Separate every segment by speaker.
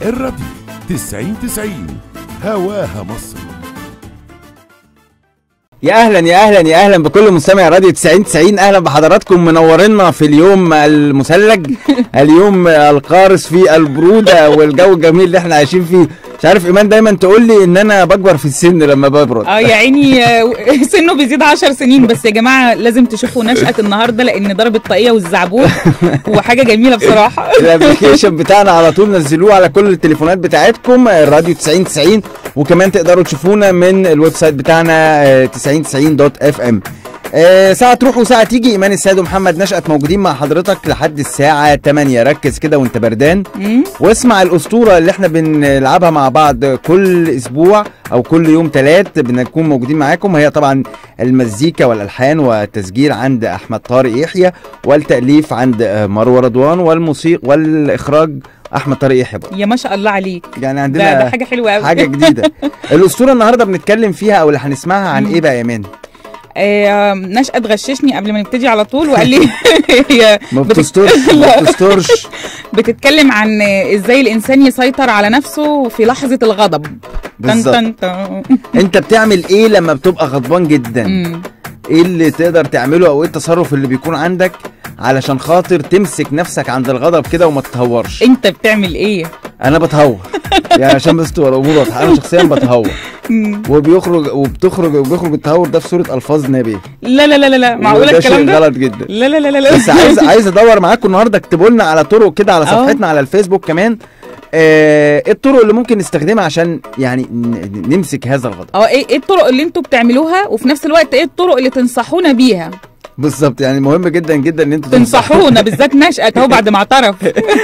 Speaker 1: الراديو 90 90 هواها مصر
Speaker 2: يا اهلا يا اهلا يا اهلا بكل مستمع راديو 90 90 اهلا بحضراتكم منورنا في اليوم المثلج اليوم القارس في البروده والجو الجميل اللي احنا عايشين فيه مش عارف ايمان دايما تقول لي ان انا بكبر في السن لما ببرد
Speaker 3: اه يا عيني آه، سنه بيزيد 10 سنين بس يا جماعه لازم تشوفوا نشأة النهارده لان ضرب الطاقيه والزعبوط وحاجه جميله بصراحه
Speaker 2: الابلكيشن بتاعنا على طول نزلوه على كل التليفونات بتاعتكم الراديو 90 90 وكمان تقدروا تشوفونا من الويب سايت بتاعنا 90 90 دوت اف ام آه، ساعة تروح وساعة تيجي إيمان السيد ومحمد نشأت موجودين مع حضرتك لحد الساعة 8 ركز كده وأنت بردان
Speaker 3: مم.
Speaker 2: واسمع الأسطورة اللي احنا بنلعبها مع بعض كل أسبوع أو كل يوم تلات بنكون موجودين معاكم هي طبعا المزيكا والألحان والتسجيل عند أحمد طارق يحيى والتأليف عند آه، مروة رضوان والموسيقى والإخراج أحمد طارق يحيى برضه.
Speaker 3: يا ما شاء الله عليك
Speaker 2: يعني
Speaker 3: ده,
Speaker 2: عندنا
Speaker 3: ده حاجه حلوه قوي
Speaker 2: حاجة جديدة الأسطورة النهاردة بنتكلم فيها أو اللي هنسمعها عن
Speaker 3: مم.
Speaker 2: إيه بقى يا مان؟
Speaker 3: آه نشأت غششني قبل ما نبتدي على طول وقال لي هي
Speaker 2: ما
Speaker 3: بتك-
Speaker 2: بتسترش ما
Speaker 3: لا.
Speaker 2: بتسترش
Speaker 3: بتتكلم عن ازاي الانسان يسيطر على نفسه في لحظه الغضب تن
Speaker 2: بالظبط
Speaker 3: تن تن.
Speaker 2: انت بتعمل ايه لما بتبقى غضبان جدا
Speaker 3: مم.
Speaker 2: ايه اللي تقدر تعمله او ايه التصرف اللي بيكون عندك علشان خاطر تمسك نفسك عند الغضب كده وما تتهورش
Speaker 3: انت بتعمل ايه
Speaker 2: انا بتهور يعني عشان بس تبقى الامور واضحه انا شخصيا بتهور
Speaker 3: مم.
Speaker 2: وبيخرج وبتخرج وبيخرج التهور ده في صوره الفاظ نبي
Speaker 3: لا لا لا لا لا معقوله
Speaker 2: وده
Speaker 3: الكلام
Speaker 2: شيء
Speaker 3: ده
Speaker 2: غلط جدا
Speaker 3: لا لا لا لا لا
Speaker 2: بس عايز عايز ادور معاكم النهارده اكتبوا لنا على طرق كده على
Speaker 3: اه.
Speaker 2: صفحتنا على الفيسبوك كمان آه، ايه الطرق اللي ممكن نستخدمها عشان يعني ن- نمسك هذا الغضب
Speaker 3: اه ايه ايه الطرق اللي انتوا بتعملوها وفي نفس الوقت ايه الطرق اللي تنصحونا بيها
Speaker 2: بالظبط يعني مهم جدا جدا ان انتوا
Speaker 3: تنصحونا بالذات نشأت اهو بعد ما اعترف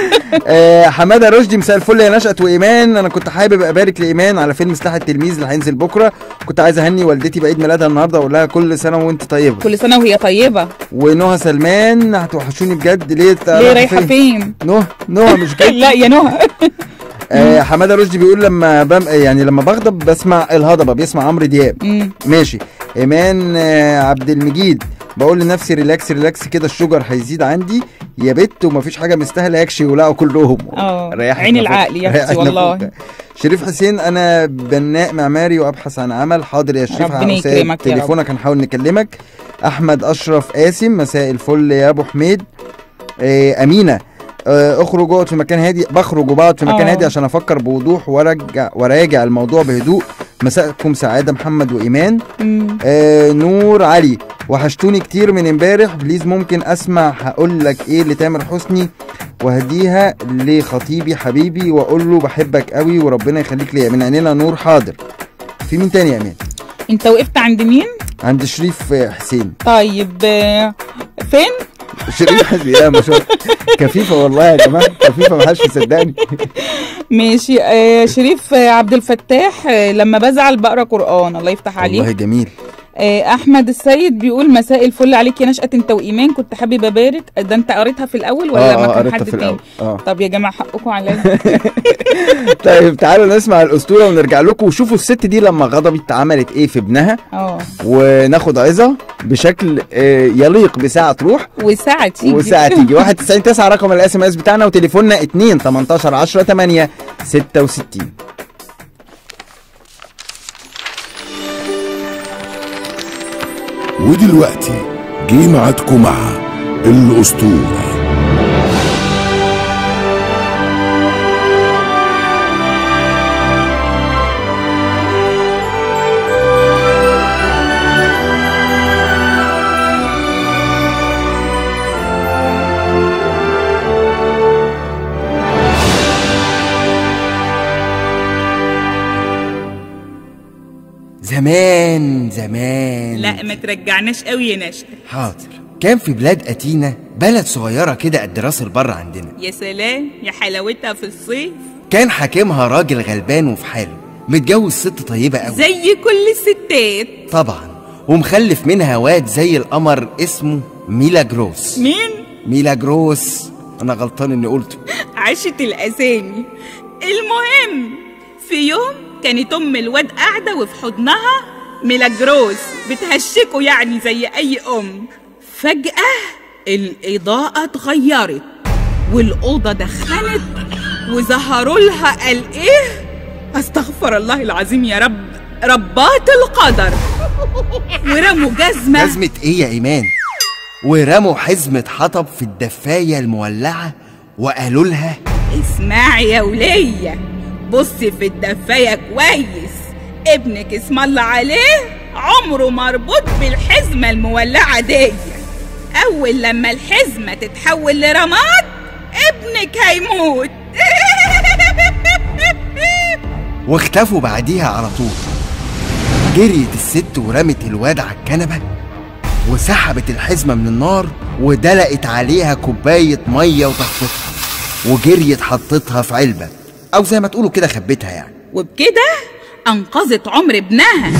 Speaker 2: آه حماده رشدي مساء الفل يا نشأت وايمان انا كنت حابب ابارك لايمان على فيلم سلاح التلميذ اللي هينزل بكره كنت عايز اهني والدتي بعيد ميلادها النهارده واقول لها كل سنه وانت طيبه
Speaker 3: كل سنه وهي طيبه
Speaker 2: ونهى سلمان هتوحشوني بجد ليه تا-
Speaker 3: ليه رايحه فين
Speaker 2: نهى نهى مش جد
Speaker 3: لا يا نهى
Speaker 2: آه حماده رشدي بيقول لما بم يعني لما بغضب بسمع الهضبه بيسمع عمرو دياب
Speaker 3: مم.
Speaker 2: ماشي ايمان آه عبد المجيد بقول لنفسي ريلاكس ريلاكس كده الشجر هيزيد عندي يا بت ومفيش حاجه مستاهله يكشي ولاقوا كلهم
Speaker 3: اه
Speaker 2: ريحك
Speaker 3: عين
Speaker 2: نفوق.
Speaker 3: العقل يا اختي
Speaker 2: ريحك
Speaker 3: والله
Speaker 2: نفوق. شريف حسين انا بناء معماري وابحث عن عمل حاضر يا شريف
Speaker 3: ربنا
Speaker 2: هسيب
Speaker 3: يكرمك يا رب.
Speaker 2: تليفونك هنحاول نكلمك احمد اشرف قاسم مساء الفل يا ابو حميد آه امينه آه، اخرج اقعد في مكان هادي بخرج وبقعد في مكان
Speaker 3: آه.
Speaker 2: هادي عشان افكر بوضوح وارجع وراجع الموضوع بهدوء مساءكم سعاده محمد وايمان
Speaker 3: مم.
Speaker 2: آه نور علي وحشتوني كتير من امبارح بليز ممكن اسمع هقول لك ايه لتامر حسني وهديها لخطيبي حبيبي واقول له بحبك قوي وربنا يخليك ليا من عينينا نور حاضر في مين تاني يا امان
Speaker 3: انت وقفت عند مين
Speaker 2: عند شريف آه، حسين
Speaker 3: طيب آه، فين
Speaker 2: شريف حسين لا ما شاء الله كفيفه والله يا جماعه كفيفه ما حدش مصدقني
Speaker 3: ماشي آه شريف آه عبد الفتاح آه لما بزعل بقرا قران الله يفتح
Speaker 2: والله
Speaker 3: عليك
Speaker 2: جميل
Speaker 3: آه احمد السيد بيقول مساء الفل عليك يا نشأة انت وايمان كنت حابب ابارك ده انت قريتها في الاول ولا
Speaker 2: اه
Speaker 3: ما
Speaker 2: اه
Speaker 3: كان
Speaker 2: قريتها
Speaker 3: حد
Speaker 2: في
Speaker 3: تاني
Speaker 2: الاول اه
Speaker 3: طب يا جماعه حقكم عليا
Speaker 2: طيب تعالوا نسمع الاسطوره ونرجع لكم وشوفوا الست دي لما غضبت عملت ايه في ابنها
Speaker 3: اه
Speaker 2: وناخد عظه بشكل آه، يليق بساعه تروح
Speaker 3: وساعه تيجي
Speaker 2: وساعه تيجي 91 9 رقم الاس ام اس بتاعنا وتليفوننا 2 18 10 8 66
Speaker 1: ودلوقتي جه ميعادكم مع الأسطورة
Speaker 2: زمان زمان
Speaker 3: لا ما ترجعناش قوي يا نشأة
Speaker 2: حاضر كان في بلاد أتينا بلد صغيرة كده قد راس البر عندنا
Speaker 3: يا سلام يا حلاوتها في الصيف
Speaker 2: كان حاكمها راجل غلبان وفي حاله متجوز ست طيبة قوي
Speaker 3: زي كل الستات
Speaker 2: طبعا ومخلف منها واد زي القمر اسمه ميلا جروس
Speaker 3: مين
Speaker 2: ميلا جروس انا غلطان اني قلته
Speaker 3: عاشت الأسامي المهم في يوم كانت أم الواد قاعدة وفي حضنها ميلاجروس بتهشكه يعني زي أي أم فجأة الإضاءة اتغيرت والأوضة دخنت وظهروا لها قال ايه استغفر الله العظيم يا رب ربات القدر ورموا جزمة
Speaker 4: جزمة ايه يا ايمان ورموا حزمة حطب في الدفاية المولعة وقالوا لها
Speaker 3: اسمعي يا ولية بصي في الدفاية كويس ابنك اسم الله عليه عمره مربوط بالحزمة المولعة دي أول لما الحزمة تتحول لرماد ابنك هيموت
Speaker 4: واختفوا بعديها على طول جريت الست ورمت الواد على الكنبة وسحبت الحزمة من النار ودلقت عليها كوباية مية وطفتها وجريت حطتها في علبة أو زي ما تقولوا كده خبتها يعني
Speaker 3: وبكده أنقذت عمر ابنها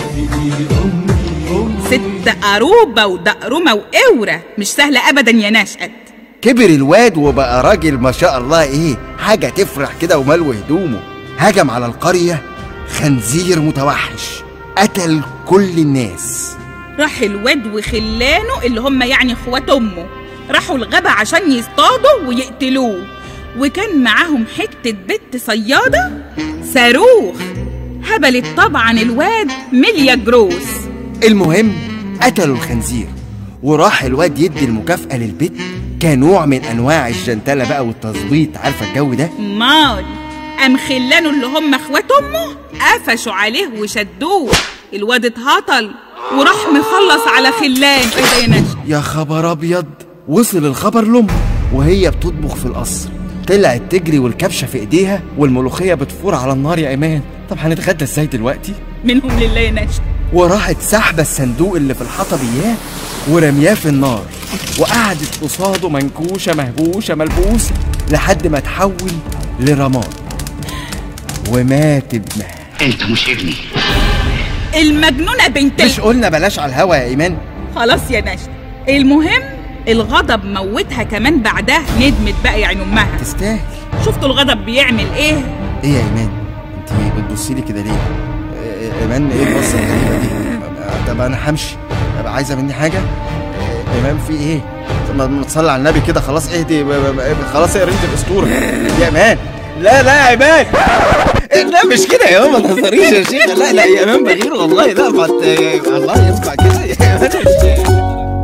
Speaker 3: ست قروبة ودقرمة وقورة مش سهلة أبدا يا نشأت
Speaker 4: كبر الواد وبقى راجل ما شاء الله ايه حاجة تفرح كده وملو هدومه هجم على القرية خنزير متوحش قتل كل الناس
Speaker 3: راح الواد وخلانه اللي هم يعني اخوات امه راحوا الغابة عشان يصطادوا ويقتلوه وكان معاهم حتة بنت صيادة صاروخ هبلت طبعا الواد مليا جروس
Speaker 4: المهم قتلوا الخنزير وراح الواد يدي المكافأة للبت كنوع من أنواع الجنتلة بقى والتظبيط عارفة الجو ده
Speaker 3: مال قام خلانه اللي هم اخوات امه قفشوا عليه وشدوه الواد اتهطل وراح مخلص على خلان ايه ده يا نشا
Speaker 4: يا خبر أبيض وصل الخبر لأمه وهي بتطبخ في القصر طلعت تجري والكبشة في إيديها والملوخية بتفور على النار يا إيمان طب هنتغدى إزاي دلوقتي؟
Speaker 3: منهم لله يا نشا
Speaker 4: وراحت سحبة الصندوق اللي في الحطب إياه ورمياه في النار وقعدت قصاده منكوشة مهبوشة ملبوسة لحد ما تحول لرماد ومات ابنها
Speaker 5: انت مش ابني
Speaker 3: المجنونة بنت
Speaker 4: مش قلنا بلاش على الهوا يا إيمان
Speaker 3: خلاص يا نشا المهم الغضب موتها كمان بعدها ندمت بقى يعني امها
Speaker 4: تستاهل
Speaker 3: شفتوا الغضب بيعمل ايه
Speaker 4: إيه يا إيمان؟ أنت بتبصي لي كده ليه؟ إيه- إيمان إيه البصة الغريبة دي؟ طب أنا همشي طب عايزة مني حاجة؟ إيه- إيمان في إيه؟ طب ما- ما تصلي على النبي كده خلاص اهدي ب- ب- ب- خلاص اقرا انت الاسطوره يا ايمان لا لا يا ايمان لا مش كده يا ماما ما تهزريش يا شيخ لا لا يا ايمان بغير والله لا ما ت- الله يسمع كده يا ايمان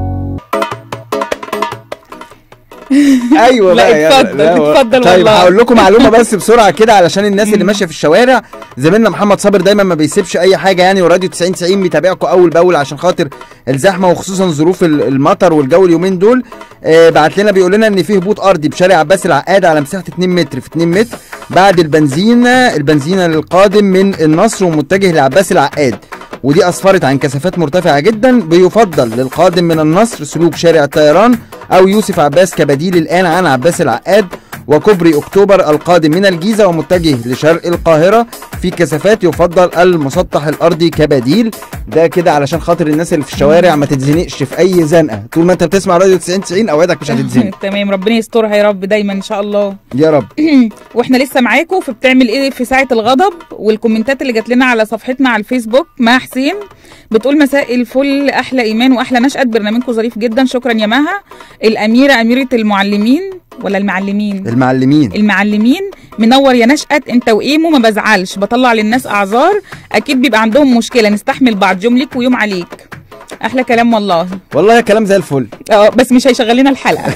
Speaker 2: ايوه
Speaker 3: لا،
Speaker 2: بقى يلا.
Speaker 3: اتفضل،
Speaker 2: لا، و-
Speaker 3: اتفضل
Speaker 2: طيب
Speaker 3: والله.
Speaker 2: هقول لكم معلومه بس بسرعه كده علشان الناس اللي ماشيه في الشوارع زميلنا محمد صابر دايما ما بيسيبش اي حاجه يعني وراديو 90 90 بيتابعكم اول باول عشان خاطر الزحمه وخصوصا ظروف ال- المطر والجو اليومين دول آه بعت لنا بيقول لنا ان في هبوط ارضي بشارع عباس العقاد على مساحه 2 متر في 2 متر بعد البنزينه البنزينه القادم من النصر ومتجه لعباس العقاد ودي اسفرت عن كثافات مرتفعه جدا بيفضل للقادم من النصر سلوك شارع الطيران او يوسف عباس كبديل الان عن عباس العقاد وكوبري اكتوبر القادم من الجيزه ومتجه لشرق القاهره في كثافات يفضل المسطح الارضي كبديل ده كده علشان خاطر الناس اللي في الشوارع ما تتزنقش في اي زنقه طول ما انت بتسمع راديو 90 90 اوعدك مش هتتزنق
Speaker 3: تمام ربنا يسترها يا رب دايما ان شاء الله
Speaker 2: يا رب
Speaker 3: واحنا لسه معاكم في بتعمل ايه في ساعه الغضب والكومنتات اللي جات لنا على صفحتنا على الفيسبوك مها حسين بتقول مساء الفل احلى ايمان واحلى نشأت برنامجكم ظريف جدا شكرا يا مها الاميره اميره المعلمين ولا المعلمين
Speaker 2: المعلمين
Speaker 3: المعلمين منور يا نشأت انت وايمو ما بزعلش بطلع للناس اعذار اكيد بيبقى عندهم مشكله نستحمل بعض يوم ليك ويوم عليك احلى كلام والله
Speaker 2: والله كلام زي الفل
Speaker 3: اه بس مش هيشغل لنا الحلقه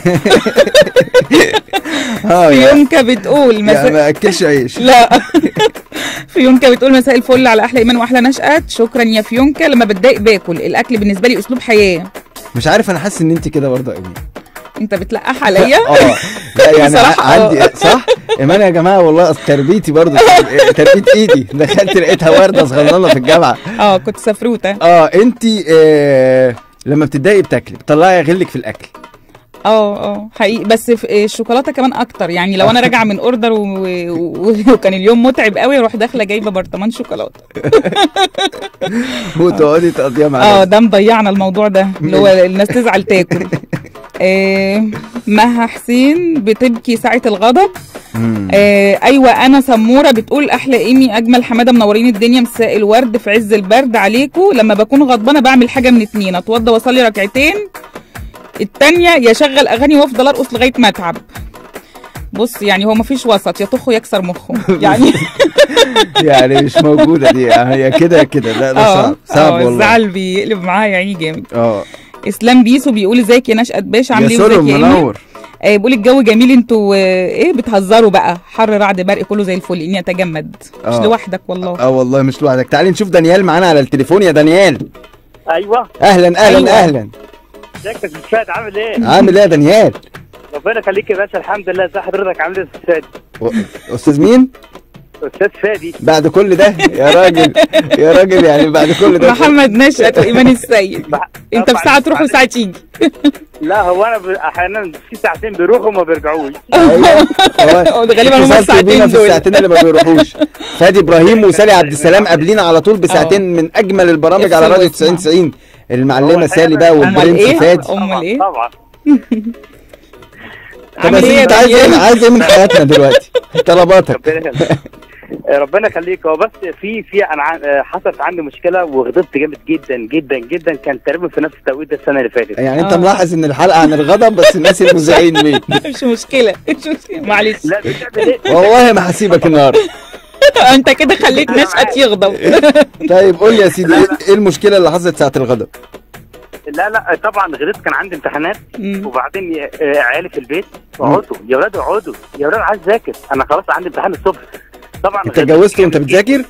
Speaker 2: اه يا
Speaker 3: فيونكا بتقول
Speaker 2: يا
Speaker 3: مساء
Speaker 2: ما اكلش عيش
Speaker 3: لا فيونكا بتقول مساء الفل على احلى ايمان واحلى نشأت شكرا يا فيونكا لما بتضايق باكل الاكل بالنسبه لي اسلوب حياه
Speaker 2: مش عارف انا حاسس ان انت كده برضه قوي
Speaker 3: انت بتلقح عليا
Speaker 2: اه لا يعني
Speaker 3: بصراحة
Speaker 2: ع- عندي
Speaker 3: اه.
Speaker 2: صح ايمان يا جماعه والله أصل تربيتي برضه تربيه ايدي دخلت لقيتها ورده صغننه في الجامعه
Speaker 3: اه كنت سفروته
Speaker 2: اه انت آه لما بتتضايقي بتاكلي بتطلعي غلك في الاكل
Speaker 3: اه اه حقيقي بس في الشوكولاته كمان اكتر يعني لو انا راجعه من اوردر و... و... وكان اليوم متعب قوي اروح داخله جايبه برطمان شوكولاته
Speaker 2: وتقعدي تقضيها
Speaker 3: اه
Speaker 2: معاها
Speaker 3: ده مضيعنا الموضوع ده اللي هو الناس تزعل تاكل آه مها حسين بتبكي ساعة الغضب آه ايوه انا سموره بتقول احلى ايمي اجمل حماده منورين الدنيا مساء الورد في عز البرد عليكم لما بكون غضبانه بعمل حاجه من اتنين اتوضى واصلي ركعتين التانية يا شغل اغاني وافضل ارقص لغايه ما اتعب بص يعني هو مفيش وسط يطخه يكسر مخه يعني
Speaker 2: يعني مش موجوده دي هي كده يا كده لا ده صعب صعب
Speaker 3: اه
Speaker 2: والله
Speaker 3: الزعل بيقلب معاه يعني جامد
Speaker 2: اه
Speaker 3: اسلام بيسو بيقول ازيك يا نشأت باشا عامل
Speaker 2: يا
Speaker 3: ايه
Speaker 2: سوري
Speaker 3: وازيك يا ايمن
Speaker 2: منور
Speaker 3: آه بيقول الجو جميل انتوا آه ايه بتهزروا بقى حر رعد برق كله زي الفل اني اتجمد مش
Speaker 2: آه.
Speaker 3: لوحدك والله
Speaker 2: اه والله مش لوحدك تعالي نشوف دانيال معانا على التليفون يا دانيال
Speaker 5: ايوه
Speaker 2: اهلا اهلا
Speaker 3: أيوة.
Speaker 2: اهلا
Speaker 5: ازيك يا استاذ فهد عامل ايه؟
Speaker 2: عامل ايه يا دانيال
Speaker 5: ربنا يخليك يا باشا الحمد لله ازي حضرتك عامل ايه يا استاذ فادي؟
Speaker 2: و- استاذ مين
Speaker 5: استاذ فادي
Speaker 2: بعد كل ده يا راجل يا راجل يعني بعد كل ده
Speaker 3: محمد نشأت وايمان السيد
Speaker 5: بح-
Speaker 3: انت في
Speaker 5: طبعاً.
Speaker 3: ساعه تروح وساعه تيجي
Speaker 5: لا هو انا ب- احيانا في ساعتين بيروحوا وما بيرجعوش
Speaker 2: أيوة. هو
Speaker 3: ده غالبا هم
Speaker 2: اتصلت بينا
Speaker 3: الساعتين
Speaker 2: في
Speaker 3: دول
Speaker 2: الساعتين اللي ما بيروحوش فادي ابراهيم وسالي عبد السلام قابلين على طول بساعتين من اجمل البرامج على
Speaker 3: افصل
Speaker 2: راديو
Speaker 3: واسمع.
Speaker 2: 90 90 المعلمه
Speaker 5: هو
Speaker 2: سالي بقى
Speaker 5: الحقيقة
Speaker 3: أمال
Speaker 2: والبرنس
Speaker 3: إيه؟
Speaker 2: فادي
Speaker 3: أمال إيه؟
Speaker 5: طبعا
Speaker 2: طب
Speaker 3: عامل
Speaker 2: يا
Speaker 3: ايه
Speaker 2: سيدي
Speaker 3: يا
Speaker 2: انت عايز
Speaker 3: دانيال؟
Speaker 2: ايه عايز ايه من حياتنا دلوقتي طلباتك
Speaker 5: ربنا يخليك ربنا يخليك هو بس في في انا ع- حصلت عندي مشكله وغضبت جامد جدا جدا جدا كان تقريبا في نفس التوقيت ده السنه اللي فاتت
Speaker 2: يعني انت
Speaker 3: آه.
Speaker 2: ملاحظ ان الحلقه عن الغضب بس الناس المذيعين مين
Speaker 3: مش مشكله مش مشكله معلش
Speaker 5: لا بتعمل ايه؟
Speaker 2: والله ما هسيبك النهارده
Speaker 3: انت كده خليت
Speaker 5: أنا
Speaker 3: نشأت
Speaker 5: معاك.
Speaker 3: يغضب
Speaker 2: طيب قول لي يا سيدي
Speaker 5: لا،
Speaker 2: ايه
Speaker 5: لا.
Speaker 2: إيه المشكله اللي حصلت ساعه الغضب
Speaker 5: لا لا طبعا غلطت كان عندي امتحانات
Speaker 3: مم.
Speaker 5: وبعدين ي- آه، عيالي في البيت اقعدوا يا ولاد اقعدوا يا ولاد عايز اذاكر انا خلاص عندي امتحان الصبح طبعا
Speaker 2: انت
Speaker 5: غلطت
Speaker 2: اتجوزت وانت
Speaker 5: جامد
Speaker 2: بتذاكر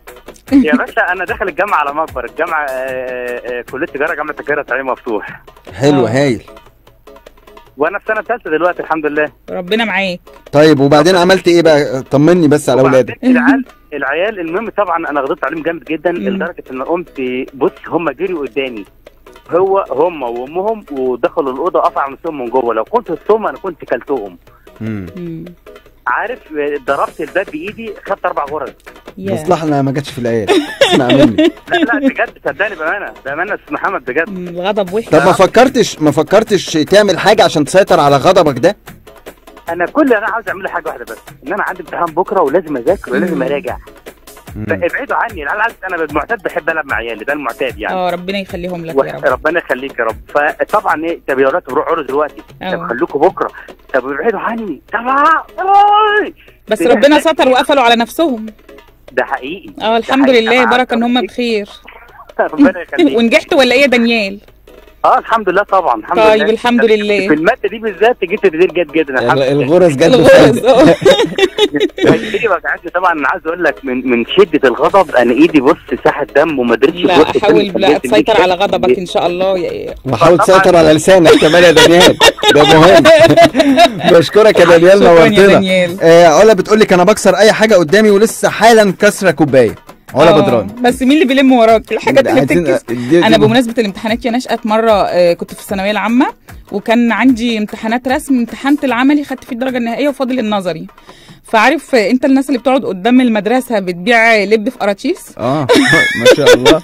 Speaker 5: يا باشا انا داخل الجامعه على مكبر الجامعه آه، آه، كليه تجاره جامعه القاهره تعليم مفتوح
Speaker 2: حلو
Speaker 3: آه.
Speaker 2: هايل
Speaker 5: وانا في سنه ثالثه دلوقتي الحمد لله
Speaker 3: ربنا معاك
Speaker 2: طيب وبعدين عملت ايه بقى طمني بس على اولادك
Speaker 5: وبعدين العيال العيال المهم طبعا انا غلطت عليهم جامد جدا
Speaker 3: مم.
Speaker 5: لدرجه ان قمت بص هم جريوا قدامي هو هم وامهم ودخلوا الاوضه قطع نفسهم من جوه لو كنت الصوم انا كنت كلتهم
Speaker 2: مم.
Speaker 3: مم.
Speaker 5: عارف آه، ضربت الباب بايدي خدت اربع غرز
Speaker 3: يا.
Speaker 2: مصلحه انها ما جاتش في العيال اسمع مني
Speaker 5: لا لا بجد صدقني بامانه بامانه استاذ محمد بجد
Speaker 3: مم، الغضب وحش
Speaker 2: طب ما فكرتش ما فكرتش تعمل حاجه عشان تسيطر على غضبك ده
Speaker 5: انا كل اللي انا عاوز اعمله حاجه واحده بس ان انا عندي امتحان بكره ولازم اذاكر ولازم
Speaker 3: مم.
Speaker 5: اراجع
Speaker 2: مم.
Speaker 5: فابعدوا عني العيال عارف انا بالمعتاد بحب العب مع عيالي ده المعتاد يعني
Speaker 3: اه ربنا يخليهم لك يا رب
Speaker 5: ربنا يخليك يا رب فطبعا ايه طب يا ولاد روحوا اقعدوا دلوقتي طب
Speaker 3: أه.
Speaker 5: خليكم بكره طب ابعدوا عني طبعا طبعا.
Speaker 3: بس ربنا ستر وقفلوا على نفسهم
Speaker 5: ده حقيقي
Speaker 3: اه الحمد
Speaker 5: حقيقي.
Speaker 3: لله
Speaker 5: أنا
Speaker 3: بركه ان هم
Speaker 5: عارف.
Speaker 3: بخير
Speaker 5: ربنا يخليك
Speaker 3: ونجحت ولا ايه يا دانيال
Speaker 5: اه الحمد لله طبعا الحمد
Speaker 3: طيب
Speaker 5: لله
Speaker 3: الحمد لله
Speaker 5: في الماده دي بالذات جبت تقدير جيد جدا الحمد
Speaker 2: ال-
Speaker 5: لله
Speaker 2: الغرز جت
Speaker 3: الغرز
Speaker 2: بفايدة.
Speaker 3: اه
Speaker 5: ايدي وجعتني طبعا انا عايز اقول لك من من شده الغضب انا ايدي بص ساحت دم وما قدرتش
Speaker 3: لا
Speaker 5: أبص
Speaker 3: حاول
Speaker 5: تاني.
Speaker 3: لا تسيطر على غضبك ان شاء الله يا
Speaker 2: وحاول تسيطر على لسانك كمان يا دانيال ده مهم بشكرك يا دانيال
Speaker 3: شكرا يا
Speaker 2: نورتنا
Speaker 3: دانيال
Speaker 2: آه علا بتقول لك انا بكسر اي حاجه قدامي ولسه حالا كسره كوبايه علا
Speaker 3: آه،
Speaker 2: بدران
Speaker 3: بس مين اللي بيلم وراك الحاجات اللي
Speaker 2: عايزين-
Speaker 3: بتتكسر
Speaker 2: دي-
Speaker 3: انا
Speaker 2: دي-
Speaker 3: بمناسبه الامتحانات يا نشأت مره آه، كنت في الثانويه العامه وكان عندي امتحانات رسم امتحنت العملي خدت فيه الدرجه النهائيه وفاضل النظري فعارف آه، انت الناس اللي بتقعد قدام المدرسه بتبيع لب في قراطيس
Speaker 2: اه ما شاء الله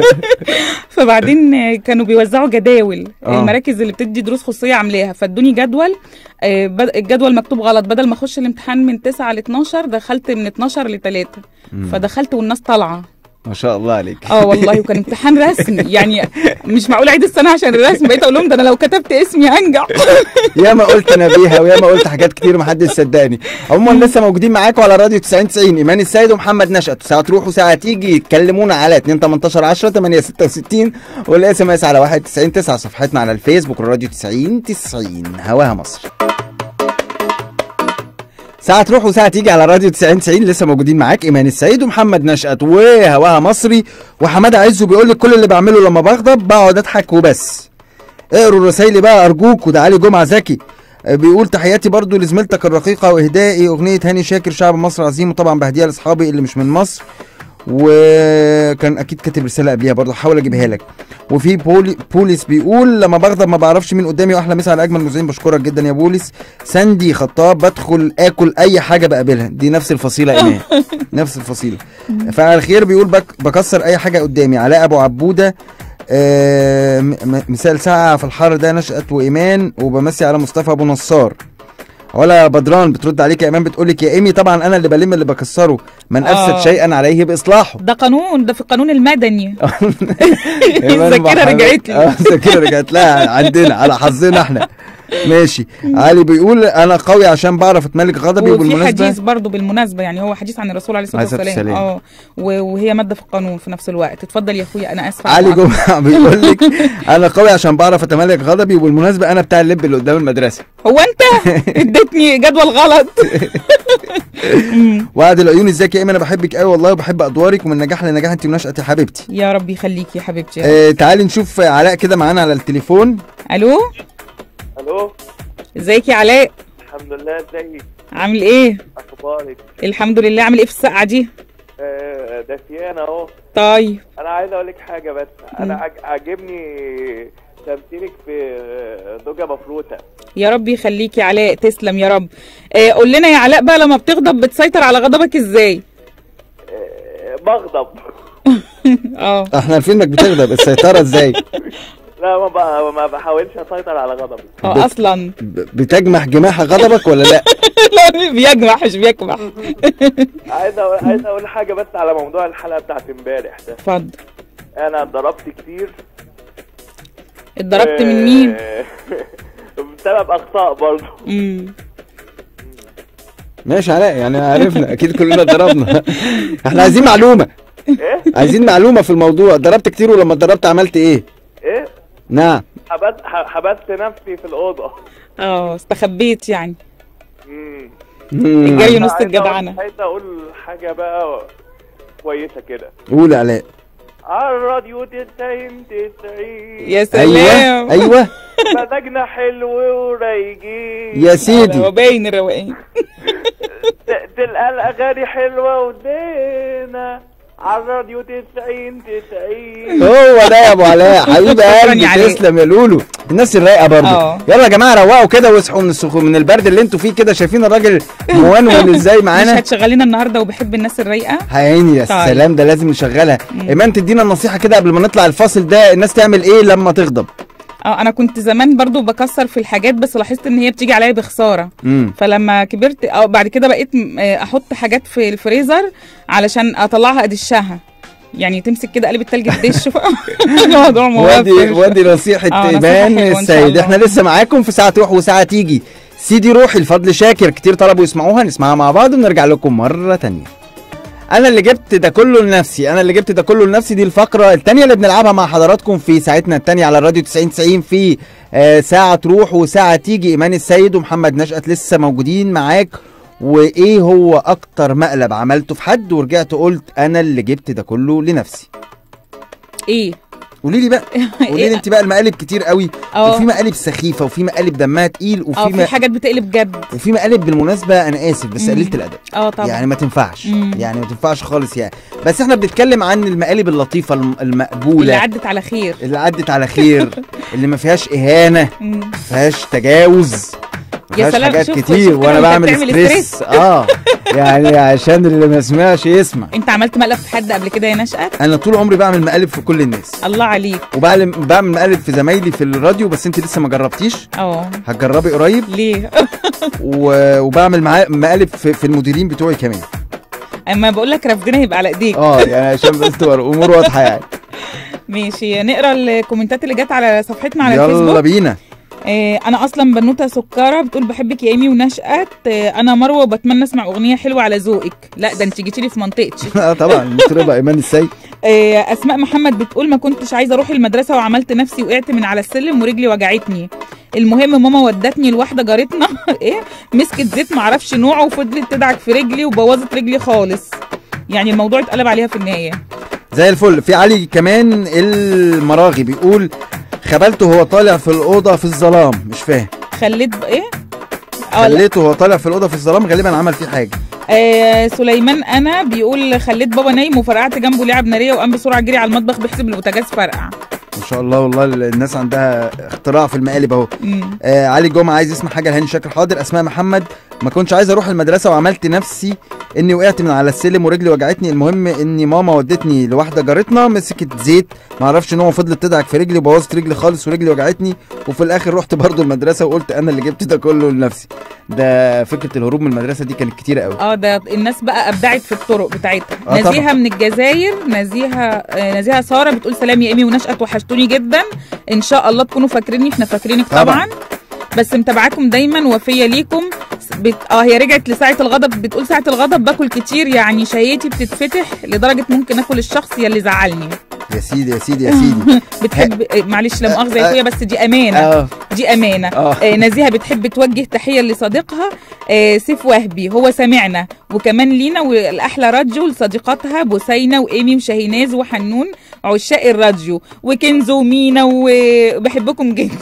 Speaker 3: فبعدين آه، كانوا بيوزعوا جداول
Speaker 2: آه.
Speaker 3: المراكز اللي بتدي دروس خصوصيه عاملاها فادوني جدول آه، بد- الجدول مكتوب غلط بدل ما اخش الامتحان من 9 ل 12 دخلت من 12 ل 3 فدخلت والناس طالعه
Speaker 2: ما شاء الله عليك
Speaker 3: اه والله وكان امتحان رسمي يعني مش معقول اعيد السنه عشان الرسم بقيت اقول لهم ده انا لو كتبت اسمي هنجح
Speaker 2: يا ما قلت نبيها ويا ما قلت حاجات كتير محدش صدقني عموما لسه موجودين معاكم على راديو 90 90 ايمان السيد ومحمد نشأت ساعه تروح وساعه تيجي تكلمونا على 2 18 10 8 66 والاس ام اس على 1 90 9 صفحتنا على الفيسبوك راديو 90 90 هواها مصر ساعة تروح وساعة تيجي على راديو 90 90 لسه موجودين معاك ايمان السيد ومحمد نشأت وهواها مصري وحماده عزو بيقول لك كل اللي بعمله لما بغضب بقعد اضحك وبس اقروا رسايلي بقى ارجوك وده علي جمعه زكي آه، بيقول تحياتي برضو لزميلتك الرقيقه واهدائي اغنيه هاني شاكر شعب مصر عظيم وطبعا بهديها لاصحابي اللي مش من مصر وكان اكيد كاتب رساله قبليها برضه هحاول اجيبها لك وفي بولي بوليس بيقول لما بغضب ما بعرفش مين قدامي واحلى مسا على اجمل مذيعين بشكرك جدا يا بوليس ساندي خطاب بدخل اكل اي حاجه بقابلها دي نفس الفصيله ايمان نفس الفصيله فعلى الخير بيقول بك بكسر اي حاجه قدامي علاء ابو عبوده آه م- م- مثال ساعه في الحر ده نشأت وايمان وبمسي على مصطفى ابو نصار ولا بدران بترد عليك يا ايمان بتقول لك يا ايمي طبعا انا اللي بلم اللي بكسره من افسد
Speaker 3: آه.
Speaker 2: شيئا عليه باصلاحه
Speaker 3: ده قانون ده في القانون المدني
Speaker 2: إيمان
Speaker 3: الذاكرة
Speaker 2: محمد-
Speaker 3: رجعت لي.
Speaker 2: اه الذاكره رجعت لها عندنا على حظنا احنا ماشي علي بيقول انا قوي عشان بعرف اتملك غضبي
Speaker 3: وفي
Speaker 2: وبالمناسبه
Speaker 3: حديث برضو بالمناسبه يعني هو حديث عن الرسول عليه الصلاه
Speaker 2: عليه الصلاة
Speaker 3: والسلام
Speaker 2: والسلام.
Speaker 3: اه و- وهي ماده في القانون في نفس الوقت اتفضل يا اخويا انا اسفه
Speaker 2: علي
Speaker 3: على
Speaker 2: جمعه بيقول لك انا قوي عشان بعرف اتملك غضبي وبالمناسبه انا بتاع اللب اللي قدام المدرسه
Speaker 3: هو انت اديتني جدول غلط
Speaker 2: وعد العيون ازيك يا ايمن انا بحبك قوي والله وبحب ادوارك ومن نجاح لنجاح انت ونشأتي حبيبتي
Speaker 3: يا رب يخليك يا حبيبتي
Speaker 2: آه تعالي نشوف علاء كده معانا على التليفون
Speaker 3: الو
Speaker 6: الو
Speaker 3: ازيك يا علاء
Speaker 6: الحمد لله ازيك
Speaker 3: عامل ايه
Speaker 6: اخبارك
Speaker 3: الحمد لله عامل ايه في السقعه دي
Speaker 6: آه، ده سيان اهو
Speaker 3: طيب
Speaker 6: انا عايز اقول لك حاجه بس انا عج- عاجبني تمثيلك في آه، دوجة مفروته
Speaker 3: يا رب يخليك يا علاء تسلم يا رب آه قول لنا يا علاء بقى لما بتغضب بتسيطر على غضبك ازاي
Speaker 6: آه، بغضب
Speaker 3: اه
Speaker 2: احنا عارفين انك بتغضب السيطره ازاي
Speaker 6: لا ما بقى ما بحاولش اسيطر على غضبي
Speaker 3: اه اصلا
Speaker 2: ب- بتجمح جماح غضبك ولا لا
Speaker 3: لا بيجمح مش بيكمح
Speaker 6: عايز اقول عايز اقول حاجه بس على موضوع الحلقه بتاعت امبارح ده
Speaker 3: اتفضل
Speaker 6: انا ضربت كتير
Speaker 3: اتضربت من مين
Speaker 6: آه، بسبب اخطاء برضه
Speaker 3: امم
Speaker 2: ماشي علاء يعني عرفنا اكيد كلنا ضربنا احنا عايزين معلومه
Speaker 6: ايه
Speaker 2: عايزين معلومه في الموضوع ضربت كتير ولما اتضربت عملت ايه
Speaker 6: ايه
Speaker 2: نعم
Speaker 6: حبست حبست نفسي في الاوضه
Speaker 3: اه استخبيت يعني
Speaker 6: امم
Speaker 2: مم.
Speaker 3: الجري نص
Speaker 6: عايز أقول-
Speaker 3: الجدعنه
Speaker 6: عايز اقول حاجه بقى كويسه كده
Speaker 2: قول يا علاء
Speaker 6: على الراديو تسعين تسعين
Speaker 3: يا سلام
Speaker 2: ايوه ايوه
Speaker 6: مزاجنا حلو ورايقين
Speaker 2: يا
Speaker 3: هو
Speaker 2: سيدي
Speaker 3: باين الروقان
Speaker 6: ت- تلقى الاغاني حلوه ودينا على الراديو تسعين تسعين
Speaker 2: هو ده يا ابو علاء حبيب
Speaker 3: شكراً
Speaker 2: قلبي
Speaker 3: يا علاء.
Speaker 2: تسلم يا لولو الناس الرايقه برضه
Speaker 3: اه.
Speaker 2: يلا يا جماعه روقوا كده واصحوا من السخون من البرد اللي انتوا فيه كده شايفين الراجل مونون ازاي
Speaker 3: مش
Speaker 2: معانا
Speaker 3: هتشغلي لنا النهارده وبحب الناس الرايقه
Speaker 2: عيني يا
Speaker 3: طيب.
Speaker 2: سلام ده لازم نشغلها ايمان تدينا النصيحه كده قبل ما نطلع الفاصل ده الناس تعمل ايه لما تغضب
Speaker 3: اه انا كنت زمان برضو بكسر في الحاجات بس لاحظت ان هي بتيجي عليا بخساره
Speaker 2: امم
Speaker 3: فلما كبرت او بعد كده بقيت م- آه، احط حاجات في الفريزر علشان اطلعها ادشها يعني تمسك كده قلب التلج تدش الموضوع
Speaker 2: ودي
Speaker 3: موفر
Speaker 2: ودي نصيحه
Speaker 3: اه، نصيحة
Speaker 2: ايمان
Speaker 3: حلوة إن شاء
Speaker 2: السيد
Speaker 3: الله.
Speaker 2: احنا لسه معاكم في ساعه تروح وساعه تيجي سيدي روحي الفضل شاكر كتير طلبوا يسمعوها نسمعها مع بعض ونرجع لكم مره تانية انا اللي جبت ده كله لنفسي انا اللي جبت ده كله لنفسي دي الفقره التانية اللي بنلعبها مع حضراتكم في ساعتنا التانية على الراديو 90 90 في آه ساعه تروح وساعه تيجي ايمان السيد ومحمد نشأت لسه موجودين معاك وايه هو اكتر مقلب عملته في حد ورجعت قلت انا اللي جبت ده كله لنفسي
Speaker 3: ايه
Speaker 2: قولي لي بقى قولي لي انت بقى المقالب كتير قوي
Speaker 3: اه.
Speaker 2: وفي مقالب سخيفه وفي مقالب دمها تقيل وفي
Speaker 3: اه في
Speaker 2: م...
Speaker 3: حاجات بتقلب جد
Speaker 2: وفي مقالب بالمناسبه انا اسف بس
Speaker 3: مم.
Speaker 2: قليله الادب
Speaker 3: اه طبعا
Speaker 2: يعني ما تنفعش
Speaker 3: مم.
Speaker 2: يعني ما تنفعش خالص يعني بس احنا بنتكلم عن المقالب اللطيفه الم-
Speaker 3: اللي
Speaker 2: المقبوله
Speaker 3: عدت على خير
Speaker 2: اللي عدت على خير اللي ما فيهاش اهانه
Speaker 3: مم.
Speaker 2: ما فيهاش تجاوز ما
Speaker 3: يا
Speaker 2: فيهاش
Speaker 3: سلام،
Speaker 2: حاجات
Speaker 3: شوف-
Speaker 2: كتير
Speaker 3: شوف
Speaker 2: وانا
Speaker 3: كده
Speaker 2: بعمل
Speaker 3: وانت بتعمل
Speaker 2: ستريس اه يعني عشان اللي ما سمعش يسمع
Speaker 3: انت عملت مقلب في حد قبل كده يا نشأت
Speaker 2: انا طول عمري بعمل مقالب في كل الناس
Speaker 3: الله عليك
Speaker 2: وبعمل بعمل مقالب في زمايلي في الراديو بس انت لسه ما جربتيش
Speaker 3: اه
Speaker 2: هتجربي قريب
Speaker 3: ليه
Speaker 2: و... وبعمل معاه مقالب في, في المديرين بتوعي كمان
Speaker 3: اما بقول لك رفدنا هيبقى على ايديك
Speaker 2: اه يعني عشان بس تبقى الامور واضحه يعني
Speaker 3: ماشي نقرا الكومنتات اللي جت على صفحتنا على
Speaker 2: يلا
Speaker 3: الفيسبوك
Speaker 2: بينا
Speaker 3: آه انا اصلا بنوته سكره بتقول بحبك يا ايمي ونشأت آه انا مروه وبتمنى اسمع اغنيه حلوه على ذوقك لا ده انت جيتي لي في منطقتي
Speaker 2: اه طبعا مطربه ايمان السيد
Speaker 3: آه اسماء محمد بتقول ما كنتش عايزه اروح المدرسه وعملت نفسي وقعت من على السلم ورجلي وجعتني المهم ماما ودتني لواحده جارتنا ايه مسكت زيت معرفش نوعه وفضلت تدعك في رجلي وبوظت رجلي خالص يعني الموضوع اتقلب عليها في النهايه
Speaker 2: زي الفل في علي كمان المراغي بيقول خبلته وهو طالع في الاوضه في الظلام مش فاهم
Speaker 3: خليت ب- ايه اه لا.
Speaker 2: خليته وهو طالع في الاوضه في الظلام غالبا عمل فيه حاجه
Speaker 3: آه سليمان انا بيقول خليت بابا نايم وفرقعت جنبه لعب ناريه وقام بسرعه جري على المطبخ بيحسب البوتاجاز فرقع
Speaker 2: ما شاء الله والله الناس عندها اختراع في المقالب اهو
Speaker 3: مم.
Speaker 2: آه علي جمعه عايز يسمع حاجه لهاني شاكر حاضر اسماء محمد ما كنتش عايز اروح المدرسه وعملت نفسي اني وقعت من على السلم ورجلي وجعتني المهم اني ماما ودتني لواحده جارتنا مسكت زيت ما اعرفش ان هو فضلت تدعك في رجلي وبوظت رجلي خالص ورجلي وجعتني وفي الاخر رحت برضو المدرسه وقلت انا اللي جبت ده كله لنفسي ده فكره الهروب من المدرسه دي كانت كتيره قوي
Speaker 3: اه ده الناس بقى ابدعت في الطرق بتاعتها
Speaker 2: آه طبعا.
Speaker 3: نزيهه من الجزائر نزيهه آه نزيهه ساره بتقول سلام يا ايمي ونشأت وحشتوني جدا ان شاء الله تكونوا فاكريني احنا فاكرينك
Speaker 2: طبعاً.
Speaker 3: طبعا, بس متابعاكم دايما وفيه ليكم بت... اه هي رجعت لساعه الغضب بتقول ساعه الغضب باكل كتير يعني شهيتي بتتفتح لدرجه ممكن اكل الشخص يلي زعلني
Speaker 2: يا سيدي يا سيدي يا سيدي
Speaker 3: بتحب آه، معلش لا مؤاخذه يا
Speaker 2: آه،
Speaker 3: اخويا بس دي امانه
Speaker 2: اه
Speaker 3: دي امانه
Speaker 2: آه.
Speaker 3: آه نزيهه بتحب توجه تحيه لصديقها آه سيف وهبي هو سامعنا وكمان لينا والاحلى راديو لصديقاتها بوسينه وايمي وشاهيناز وحنون عشاق الراديو وكنزو ومينا وبحبكم جدا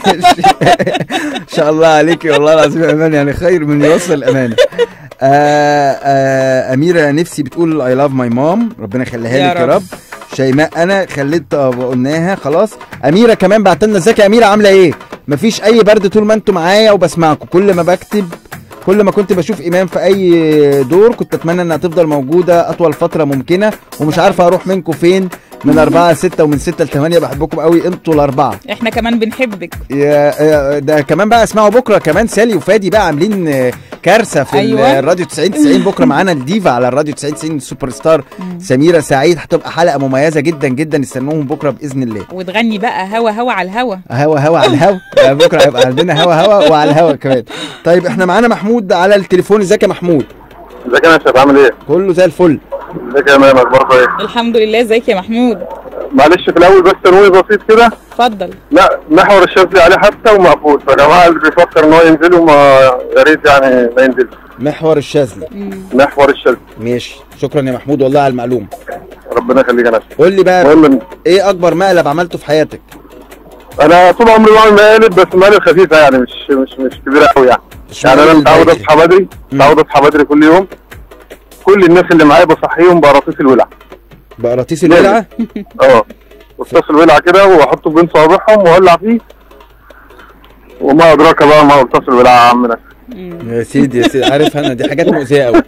Speaker 2: ان شاء الله عليكي والله العظيم يا امان يعني خير من يوصل الامانه آه آه اميره نفسي بتقول اي لاف ماي مام ربنا يخليها
Speaker 3: يا
Speaker 2: لك يا
Speaker 3: رب.
Speaker 2: رب شيماء انا خليت آه، قلناها خلاص اميره كمان بعت لنا ازيك يا اميره عامله ايه مفيش اي برد طول ما انتوا معايا وبسمعكم كل ما بكتب كل ما كنت بشوف ايمان في اي دور كنت اتمنى انها تفضل موجوده اطول فتره ممكنه ومش عارفه اروح منكم فين من أربعة لستة ومن ستة لثمانية بحبكم قوي انتوا الأربعة
Speaker 3: احنا كمان بنحبك
Speaker 2: يا يا- ده كمان بقى اسمعوا بكره كمان سالي وفادي بقى عاملين آه، كارثه في
Speaker 3: أيوة.
Speaker 2: أيوة. الراديو 90 90 بكره معانا الديفا على الراديو 90 90 السوبر ستار سميره سعيد هتبقى حلقه مميزه جدا جدا استنوهم بكره باذن الله
Speaker 3: وتغني بقى هوا هوا على الهوا
Speaker 2: هوا هوا على الهوا يعني بكره هيبقى عندنا هوا هوا وعلى الهوا كمان طيب احنا معانا محمود على التليفون ازيك يا محمود
Speaker 7: ازيك يا نشأت عامل ايه؟
Speaker 2: كله زي الفل
Speaker 7: ازيك يا مان اخبارك ايه؟
Speaker 3: الحمد لله ازيك يا محمود
Speaker 7: معلش في الاول بس تنويه بسيط كده
Speaker 3: اتفضل
Speaker 7: لا محور الشاذلي عليه حتى ومقفول فيا جماعه اللي بيفكر ان هو ينزل وما يا ريت يعني ما ينزلش
Speaker 2: محور الشاذلي
Speaker 7: محور الشاذلي
Speaker 2: ماشي شكرا يا محمود والله على المعلومه
Speaker 7: ربنا يخليك يا نشأت
Speaker 2: قول لي بقى
Speaker 7: المهم إن
Speaker 2: ايه اكبر مقلب عملته في حياتك
Speaker 7: انا طول عمري بعمل مقالب بس مقالب خفيفه يعني مش مش مش كبيره قوي يعني
Speaker 2: مش
Speaker 7: يعني انا
Speaker 2: مقلب
Speaker 7: متعود
Speaker 2: ضايق.
Speaker 7: اصحى بدري متعود اصحى بدري كل يوم كل الناس اللي معايا بصحيهم بقراطيس الولع
Speaker 2: بقراطيس الولعه
Speaker 7: اه واتصل ولع كده واحطه بين صوابعهم واولع فيه وما ادراك بقى ما اتصل ولع يا عم نشأت.
Speaker 2: يا سيدي يا سيدي عارف انا دي حاجات مؤذيه قوي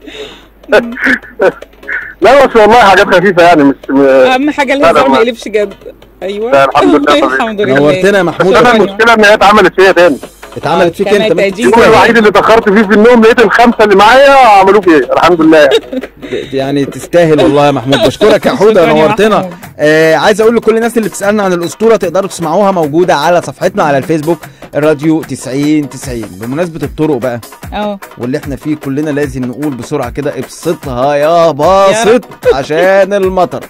Speaker 7: لا بس والله حاجات خفيفه يعني مش م...
Speaker 3: اهم حاجه
Speaker 7: لا،
Speaker 3: الهزار
Speaker 7: ما-
Speaker 3: ما يقلبش جد ايوه
Speaker 7: لا، الحمد لله طبيعي.
Speaker 3: الحمد لله
Speaker 2: نورتنا يا محمود
Speaker 7: انا
Speaker 3: شكراً.
Speaker 7: المشكله ان هي اتعملت فيا تاني
Speaker 2: اتعملت فيك
Speaker 3: كما
Speaker 2: انت ما
Speaker 3: تأجيل.
Speaker 7: اليوم الوحيد اللي اتاخرت فيه في النوم لقيت الخمسه اللي معايا عملوه فيا الحمد لله يعني.
Speaker 2: ت- يعني تستاهل والله يا محمود بشكرك يا حوده
Speaker 3: شكراً يا
Speaker 2: نورتنا
Speaker 3: محمود.
Speaker 2: آه عايز اقول لكل الناس اللي بتسالنا عن الاسطوره تقدروا تسمعوها موجوده على صفحتنا على الفيسبوك الراديو 90 90 بمناسبه الطرق بقى
Speaker 3: اه
Speaker 2: واللي احنا فيه كلنا لازم نقول بسرعه كده ابسطها يا باسط عشان المطر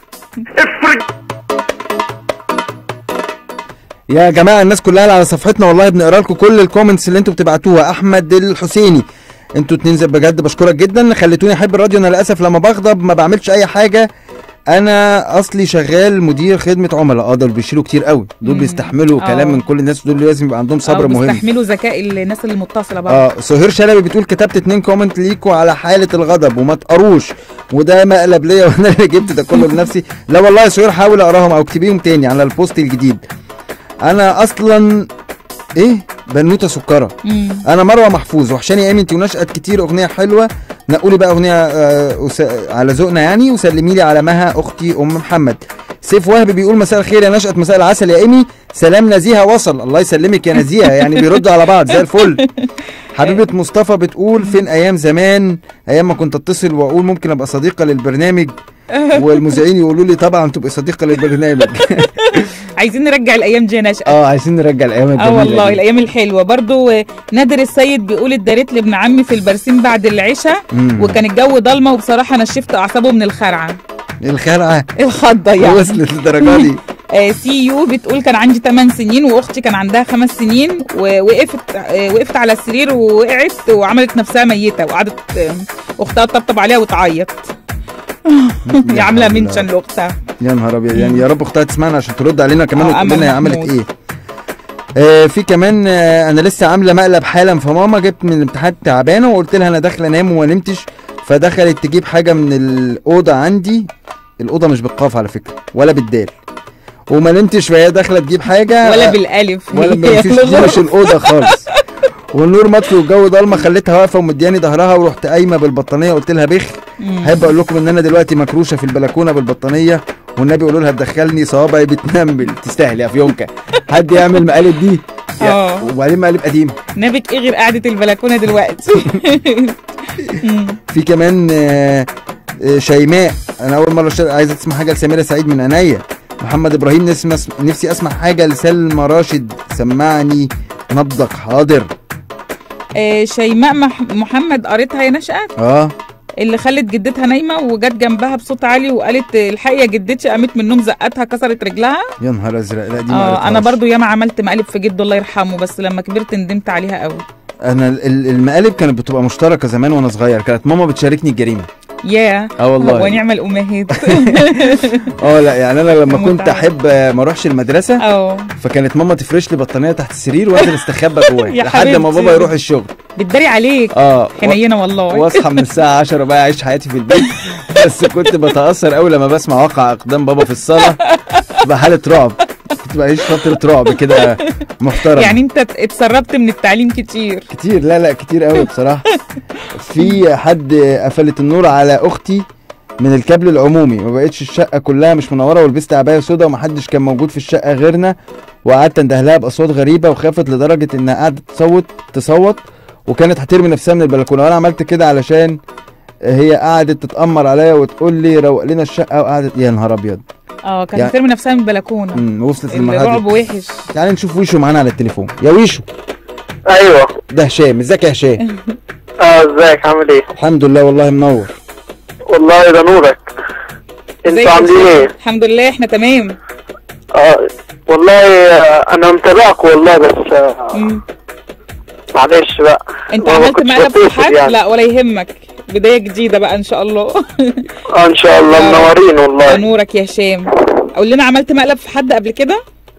Speaker 2: يا جماعه الناس كلها اللي على صفحتنا والله بنقرا لكم كل الكومنتس اللي انتوا بتبعتوها احمد الحسيني انتوا اتنين زي- بجد بشكرك جدا خليتوني احب الراديو انا للاسف لما بغضب ما بعملش اي حاجه انا اصلي شغال مدير خدمه عملاء اه دول بيشيلوا كتير قوي دول
Speaker 3: مم.
Speaker 2: بيستحملوا
Speaker 3: آه.
Speaker 2: كلام من كل الناس دول لازم يبقى عندهم صبر
Speaker 3: آه،
Speaker 2: مهم
Speaker 3: بيستحملوا ذكاء الناس اللي متصله بقى
Speaker 2: اه سهير شلبي بتقول كتبت اتنين كومنت ليكوا على حاله الغضب وما تقروش وده مقلب ليا وانا اللي جبت ده كله لنفسي لا والله يا سهير حاول اقراهم او اكتبيهم تاني على البوست الجديد انا اصلا ايه بنوته سكره
Speaker 3: مم.
Speaker 2: انا مروه محفوظ وحشاني ايمن انت ونشأت كتير اغنيه حلوه نقولي بقى اغنيه آه وس... على ذوقنا يعني وسلمي لي على مها اختي ام محمد سيف وهبي بيقول مساء الخير يا نشأت مساء العسل يا ايمي سلام نزيهه وصل الله يسلمك يا نزيهه يعني بيردوا على بعض زي الفل حبيبه مصطفى بتقول فين ايام زمان ايام ما كنت اتصل واقول ممكن ابقى صديقه للبرنامج والمذيعين يقولوا لي طبعا تبقى صديقه للبرنامج
Speaker 3: عايزين نرجع الايام دي يا نشأة
Speaker 2: اه عايزين نرجع الايام
Speaker 3: اه
Speaker 2: الجميله
Speaker 3: والله
Speaker 2: دي.
Speaker 3: الايام الحلوه برضو آه، نادر السيد بيقول اتداريت لابن عمي في البرسيم بعد العشاء
Speaker 2: مم.
Speaker 3: وكان الجو ضلمه وبصراحه نشفت اعصابه من الخرعه
Speaker 2: الخرعه
Speaker 3: الخضه يعني
Speaker 2: وصلت للدرجه دي
Speaker 3: آه، سي يو بتقول كان عندي 8 سنين واختي كان عندها 5 سنين ووقفت آه، وقفت على السرير ووقعت وعملت نفسها ميته وقعدت آه، اختها تطبطب عليها وتعيط هي عامله
Speaker 2: حول
Speaker 3: منشن لاختها
Speaker 2: يا نهار ابيض يعني يا رب اختها تسمعنا عشان ترد علينا كمان
Speaker 3: آه،
Speaker 2: وتقول
Speaker 3: أمل
Speaker 2: لنا هي عملت
Speaker 3: محمود.
Speaker 2: ايه آه في كمان آه انا لسه عامله مقلب حالا في ماما جبت من الامتحان تعبانه وقلت لها انا داخله انام وما نمتش فدخلت تجيب حاجه من الاوضه عندي الاوضه مش بالقاف على فكره ولا بالدال وما نمتش فهي داخله تجيب حاجه
Speaker 3: ولا
Speaker 2: آه،
Speaker 3: بالالف
Speaker 2: ولا
Speaker 3: هي
Speaker 2: مفيش دي مش
Speaker 3: الغرفة.
Speaker 2: الاوضه خالص والنور مطفي والجو ضلمه خليتها واقفه ومدياني ظهرها ورحت قايمه بالبطانيه قلت لها بخ
Speaker 3: مم.
Speaker 2: احب اقول لكم ان انا دلوقتي مكروشه في البلكونه بالبطانيه والنبي يقولوا لها تدخلني صوابعي بتنمل تستاهل يا فيونكا حد يعمل مقالب دي يا-
Speaker 3: اه
Speaker 2: وبعدين مقالب قديمه
Speaker 3: نابت ايه غير قعده البلكونه دلوقتي مم.
Speaker 2: في كمان آه، آه، شيماء انا اول مره شا- عايزه تسمع حاجه لسميره سعيد من عينيا محمد ابراهيم نسمع نفسي اسمع حاجه لسلمى راشد سمعني نبضك حاضر
Speaker 3: آه شيماء مح... محمد قريتها يا نشأت
Speaker 2: اه
Speaker 3: اللي خلت جدتها نايمه وجت جنبها بصوت عالي وقالت الحقي يا جدتي قامت من النوم زقتها كسرت رجلها
Speaker 2: يا نهار ازرق لا دي ما
Speaker 3: اه انا
Speaker 2: قريتهاش.
Speaker 3: برضو ياما عملت مقالب في جده الله يرحمه بس لما كبرت ندمت عليها قوي
Speaker 2: انا ال- ال- المقالب كانت بتبقى مشتركه زمان وانا صغير كانت ماما بتشاركني الجريمه
Speaker 3: يا
Speaker 2: اه والله
Speaker 3: ونعم الامهات
Speaker 2: اه لا يعني انا لما كنت
Speaker 3: متعة.
Speaker 2: احب آه، ما اروحش المدرسه
Speaker 3: اه
Speaker 2: فكانت ماما تفرش لي بطانيه تحت السرير وانزل استخبى جواه
Speaker 3: يا
Speaker 2: لحد ما
Speaker 3: حبيبتي.
Speaker 2: بابا يروح الشغل
Speaker 3: بتداري عليك
Speaker 2: اه و-
Speaker 3: حنينه والله
Speaker 2: واصحى من الساعه 10 بقى اعيش حياتي في البيت بس كنت بتاثر قوي لما بسمع واقع اقدام بابا في الصاله بحاله رعب كنت بعيش فتره رعب كده محترم
Speaker 3: يعني انت ات- اتسربت من التعليم كتير
Speaker 2: كتير لا لا كتير قوي بصراحه في حد قفلت النور على اختي من الكابل العمومي ما بقتش الشقه كلها مش منوره ولبست عبايه سودا ومحدش كان موجود في الشقه غيرنا وقعدت اندهلها باصوات غريبه وخافت لدرجه انها قعدت تصوت تصوت وكانت هترمي نفسها من البلكونه وانا عملت كده علشان هي قعدت تتامر عليا وتقول لي روق لنا الشقه وقعدت يا نهار ابيض
Speaker 3: اه كانت
Speaker 2: يعني-
Speaker 3: ترمي نفسها من البلكونه
Speaker 2: أمم، وصلت للمرحله
Speaker 3: الرعب
Speaker 2: دي
Speaker 3: وحش
Speaker 2: تعالى نشوف ويشو معانا على التليفون يا ويشو
Speaker 7: ايوه
Speaker 2: ده هشام ازيك يا هشام
Speaker 7: اه ازيك عامل ايه
Speaker 2: الحمد لله والله منور
Speaker 7: والله ده نورك
Speaker 3: ازيك
Speaker 7: انتوا
Speaker 3: يا
Speaker 7: عاملين
Speaker 3: شيخ؟
Speaker 7: ايه
Speaker 3: الحمد لله احنا تمام
Speaker 7: اه والله آه، انا متابعك والله بس آه،
Speaker 3: مم.
Speaker 7: معلش بقى
Speaker 3: انت
Speaker 7: ما
Speaker 3: عملت
Speaker 7: كنتش
Speaker 3: مقلب في
Speaker 7: بتصل
Speaker 3: حد
Speaker 7: يعني.
Speaker 3: لا ولا يهمك بدايه جديده بقى ان شاء الله
Speaker 7: اه ان شاء الله
Speaker 3: يا رب.
Speaker 7: منورين والله
Speaker 3: نورك يا هشام قول لنا عملت مقلب في حد قبل كده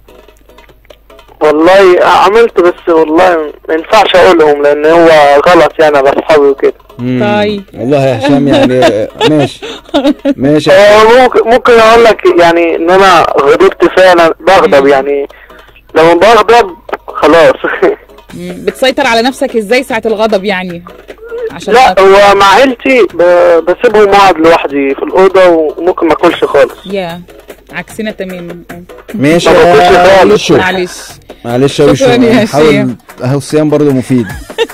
Speaker 7: والله عملت بس والله ما ينفعش اقولهم لان هو غلط يعني على اصحابي وكده
Speaker 2: مم.
Speaker 3: طيب.
Speaker 2: والله يا هشام يعني ماشي ماشي
Speaker 7: آه، ممكن ممكن اقول لك يعني ان انا غضبت فعلا بغضب يعني لما بغضب خلاص
Speaker 3: مم. بتسيطر على نفسك ازاي ساعه الغضب يعني عشان
Speaker 7: لا
Speaker 3: خاطر-
Speaker 7: هو مع عيلتي ب- بسيبهم اقعد لوحدي في الاوضه وممكن ما اكلش خالص
Speaker 3: يا عكسنا تماما
Speaker 2: ماشي
Speaker 7: ما باكلش
Speaker 2: يا
Speaker 7: خالص.
Speaker 2: ويشو
Speaker 3: معلش
Speaker 2: معلش يا ويشو
Speaker 3: شكراً يا
Speaker 2: نحاول
Speaker 3: هشام.
Speaker 2: اهو الصيام برضه مفيد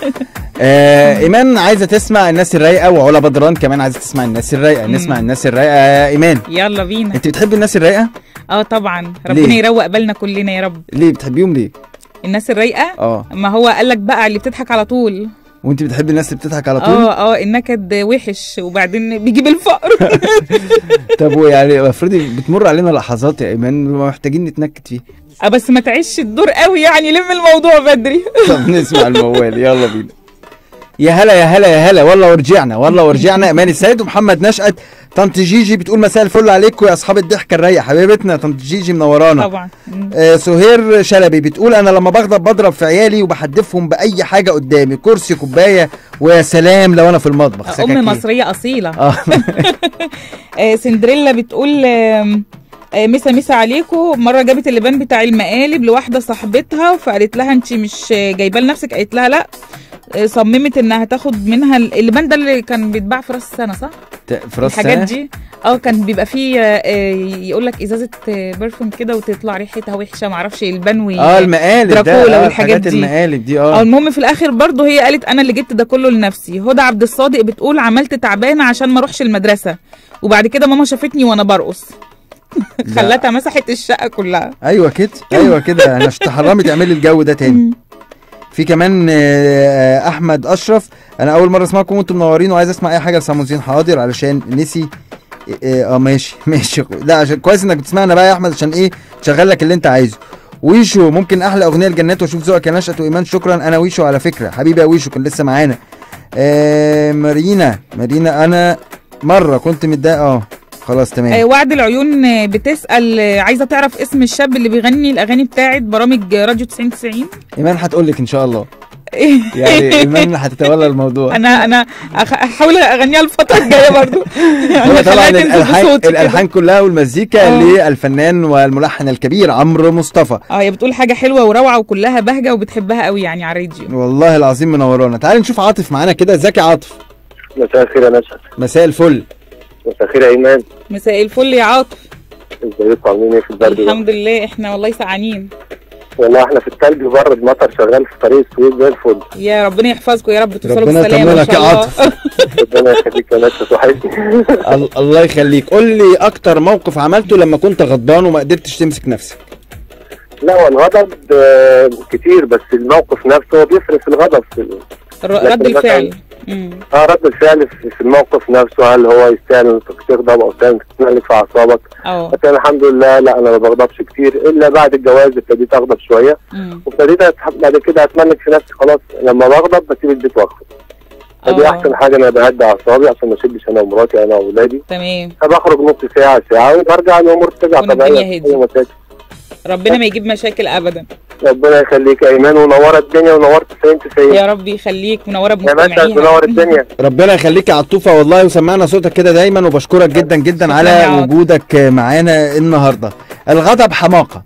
Speaker 2: آه ايمان عايزه تسمع الناس الرايقه وعلا بدران كمان عايزه تسمع الناس الرايقه نسمع الناس الرايقه يا ايمان
Speaker 3: يلا بينا
Speaker 2: انت بتحبي الناس الرايقه
Speaker 3: اه طبعا ربنا
Speaker 2: ليه؟
Speaker 3: يروق بالنا كلنا يا رب
Speaker 2: ليه بتحبيهم ليه
Speaker 3: الناس الرايقه
Speaker 2: اه
Speaker 3: ما هو قال لك بقى اللي بتضحك على طول
Speaker 2: وانت بتحبي الناس اللي بتضحك على طول
Speaker 3: اه اه النكد وحش وبعدين بيجيب الفقر
Speaker 2: طب ويعني افرضي بتمر علينا لحظات يا ايمان بنبقى محتاجين نتنكد فيه
Speaker 3: اه بس ما تعيش الدور قوي يعني لم الموضوع بدري
Speaker 2: طب نسمع الموال يلا بينا يا هلا يا هلا يا هلا والله ورجعنا والله ورجعنا ايمان السيد ومحمد نشأت طنط جيجي بتقول مساء الفل عليكم يا اصحاب الضحكه الرايقه حبيبتنا طنط جيجي منورانا
Speaker 3: طبعا مم.
Speaker 2: آه سهير شلبي بتقول انا لما بغضب بضرب في عيالي وبحدفهم باي حاجه قدامي كرسي كوبايه ويا سلام لو انا في المطبخ
Speaker 3: ام
Speaker 2: سكاكين.
Speaker 3: مصريه اصيله
Speaker 2: اه
Speaker 3: آه سندريلا بتقول آم، آه مسا مسا عليكم مره جابت اللبان بتاع المقالب لواحده صاحبتها فقالت لها انت مش آه، جايباه لنفسك قالت لها لا آه، صممت انها تاخد منها ال- اللبان ده اللي كان بيتباع في راس السنه صح؟
Speaker 2: ت- في راس
Speaker 3: الحاجات
Speaker 2: سنة؟
Speaker 3: دي اه كان بيبقى فيه يقول لك ازازه آه، برفيوم كده وتطلع ريحتها وحشه معرفش البنوي
Speaker 2: اه المقالب ده
Speaker 3: دراكولا
Speaker 2: آه
Speaker 3: والحاجات
Speaker 2: الحاجات
Speaker 3: دي.
Speaker 2: المقالب دي
Speaker 3: اه
Speaker 2: اه
Speaker 3: المهم في الاخر برضه هي قالت انا اللي جبت ده كله لنفسي هدى عبد الصادق بتقول عملت تعبانه عشان ما اروحش المدرسه وبعد كده ماما شافتني وانا برقص خلتها مسحت الشقه كلها
Speaker 2: ايوه كده ايوه كده انا تحرمي تعملي الجو ده تاني في كمان آه، احمد اشرف انا اول مره اسمعكم وانتم منورين وعايز اسمع اي حاجه لساموزين حاضر علشان نسي اه آه، ماشي ماشي لا عشان كويس انك بتسمعنا بقى يا احمد عشان ايه تشغل لك اللي انت عايزه ويشو ممكن احلى اغنيه الجنات واشوف ذوقك يا نشأت وايمان شكرا انا ويشو على فكره حبيبي يا ويشو كان لسه معانا آه مارينا مارينا انا مره كنت متضايقه اه خلاص تمام
Speaker 3: آه، وعد العيون آه، بتسال آه، عايزه تعرف اسم الشاب اللي بيغني الاغاني بتاعت برامج آه، راديو 90 90
Speaker 2: ايمان هتقول لك ان شاء الله يعني ايمان هتتولى الموضوع
Speaker 3: انا انا أخ- احاول اغنيها الفتره الجايه برضو
Speaker 2: هو
Speaker 3: يعني
Speaker 2: طبعا
Speaker 3: خليها تنزل
Speaker 2: الالحان
Speaker 3: بصوتي كده.
Speaker 2: الالحان كلها والمزيكا
Speaker 3: آه.
Speaker 2: للفنان والملحن الكبير عمرو مصطفى
Speaker 3: اه هي بتقول حاجه حلوه وروعه وكلها بهجه وبتحبها قوي يعني على الراديو
Speaker 2: والله العظيم منورانا تعال نشوف عاطف معانا كده ازيك يا عاطف
Speaker 7: مساء الخير يا نشأت
Speaker 2: مساء الفل
Speaker 7: مساء الخير يا ايمان
Speaker 3: مساء الفل يا عاطف
Speaker 7: ازيكم عاملين ايه في البرد ده
Speaker 3: الحمد لله احنا والله سعانين
Speaker 7: والله احنا في التلج بره المطر شغال في طريق السويس زي الفل
Speaker 3: يا ربنا يحفظكم يا رب توصلوا
Speaker 2: ربنا
Speaker 3: بالسلامه ان
Speaker 2: يطمنك
Speaker 3: شاء
Speaker 2: يا
Speaker 3: الله
Speaker 2: عاطف.
Speaker 7: ربنا يخليك يا نشأت وحشني
Speaker 2: ال- الله يخليك قول لي اكتر موقف عملته لما كنت غضبان وما قدرتش تمسك نفسك
Speaker 7: لا هو الغضب آه، كتير بس الموقف نفسه هو بيفرق في الغضب في ال-
Speaker 3: الر-
Speaker 7: لكن
Speaker 3: رد
Speaker 7: مثلاً-
Speaker 3: الفعل مم.
Speaker 7: اه رد الفعل في في الموقف نفسه هل هو يستاهل انك تغضب او يستاهل انك تتملك في اعصابك
Speaker 3: اه
Speaker 7: بس انا الحمد لله لا انا ما بغضبش كتير الا بعد الجواز ابتديت اغضب شويه
Speaker 3: مم.
Speaker 7: وابتديت أتح- بعد كده اتملك في نفسي خلاص لما بغضب بسيب البيت واخرج فدي
Speaker 3: آه.
Speaker 7: احسن حاجه انا بهدي اعصابي عشان ما اشدش انا ومراتي انا واولادي
Speaker 3: تمام
Speaker 7: فبخرج نص ساعه ساعه وبرجع الامور ترجع
Speaker 3: تكون
Speaker 7: طبيعيه
Speaker 3: الدنيا
Speaker 7: مفيش أي مشاكل
Speaker 3: ربنا ما يجيب مشاكل ابدا
Speaker 7: ربنا يخليك يا ايمان ونورت الدنيا ونورت 90 90
Speaker 3: يا رب يخليك منوره
Speaker 7: يا باشا
Speaker 3: بمستمعيها
Speaker 7: تنور الدنيا
Speaker 2: ربنا يخليك يا عطوفه والله وسمعنا صوتك كده دايما وبشكرك جدا جدا
Speaker 3: شكراً
Speaker 2: على
Speaker 3: يا عاطف.
Speaker 2: وجودك معانا النهارده الغضب حماقه